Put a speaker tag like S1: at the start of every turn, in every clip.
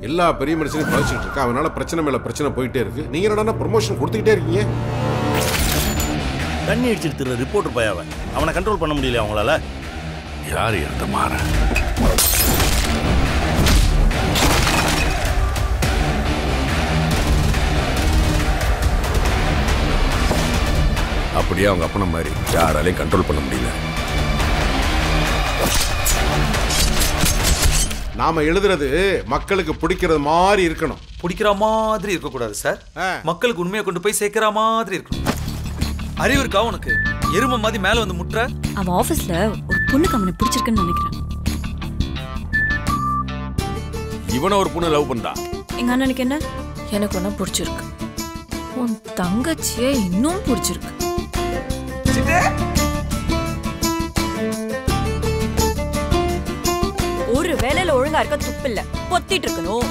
S1: எல்லா பெரிய மனுஷனையும் பதிச்சுட்டு இருக்கா அவனால பிரச்சனை மேல பிரச்சனை போயிட்டே இருக்கு நீங்க என்னடா ப்ரொமோஷன் கொடுத்துக்கிட்டே இருக்கீங்க
S2: தண்ணி அடிச்சிட்டு திரு ரிப்போர்ட்டர் பையன் அவனை கண்ட்ரோல் பண்ண முடியல அவங்களால
S3: யார் அந்த மாற அப்படியே அவங்க அப்பன மாதிரி யாராலையும் கண்ட்ரோல் பண்ண முடியல
S1: நாம எழுதுறது மக்களுக்கு பிடிக்கிறது மாதிரி இருக்கணும்
S4: பிடிக்கிற மாதிரி இருக்கக்கூடாது சார்
S1: ஆ.
S4: மக்களுக்கு உண்மையை கொண்டு போய் சேர்க்கிற மாதிரி இருக்கணும் அறிவு இருக்கா உனக்கு எருமை மாதிரி மேல வந்து முட்டுற
S5: அவன் ஆபீஸ்ல ஒரு பொண்ணுக்கு அவனை பிடிச்சிருக்குன்னு நினைக்கிறேன்
S3: இவனை ஒரு பொண்ணு லவ் பண்ணா
S5: எங்க அண்ணனுக்கு என்ன
S6: எனக்கு ஒன்றும் பிடிச்சிருக்கு உன் தங்கச்சியை இன்னும் பிடிச்சிருக்கு
S5: ஒரு வேலையில ஒழுங்கா இருக்க துப்பு இல்ல பொத்திட்டு இருக்கணும்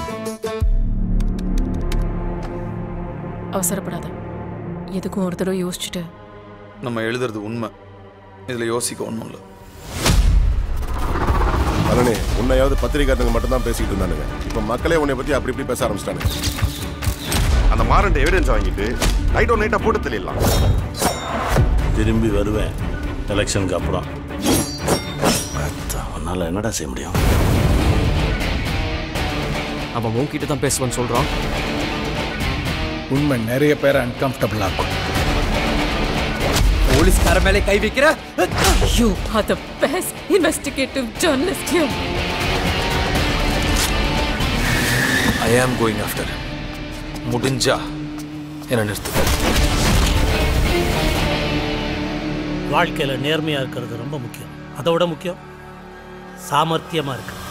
S6: அவசரப்படாத எதுக்கும் ஒரு தடவை யோசிச்சுட்டு
S4: நம்ம எழுதுறது உண்மை இதுல யோசிக்க ஒண்ணும் இல்லை
S7: பழனி உன்னையாவது பத்திரிக்காரங்க மட்டும் தான் பேசிக்கிட்டு இருந்தானுங்க இப்போ மக்களே உன்னை பத்தி அப்படி இப்படி பேச ஆரம்பிச்சிட்டானுங்க
S8: அந்த மாரண்ட் எவிடன்ஸ் வாங்கிட்டு நைட் நைட்டா போட்டு தெளிடலாம்
S2: திரும்பி வருவேன் எலெக்ஷனுக்கு அப்புறம் அவனால் என்னடா செய்ய முடியும்
S9: அவன் உன்கிட்ட தான் பேசுவான்னு சொல்றான்
S10: உண்மை நிறைய பேரை அன்கம்ஃபர்டபுள் ஆக்கும்
S4: போலீஸ்கார மேலே கை வைக்கிற
S6: you are the best investigative journalist you
S4: I am going after முடிஞ்சா என்ன நிறுத்து
S11: வாழ்க்கையில் நேர்மையாக இருக்கிறது ரொம்ப முக்கியம் அதோட முக்கியம் சாமர்த்தியமாக இருக்கு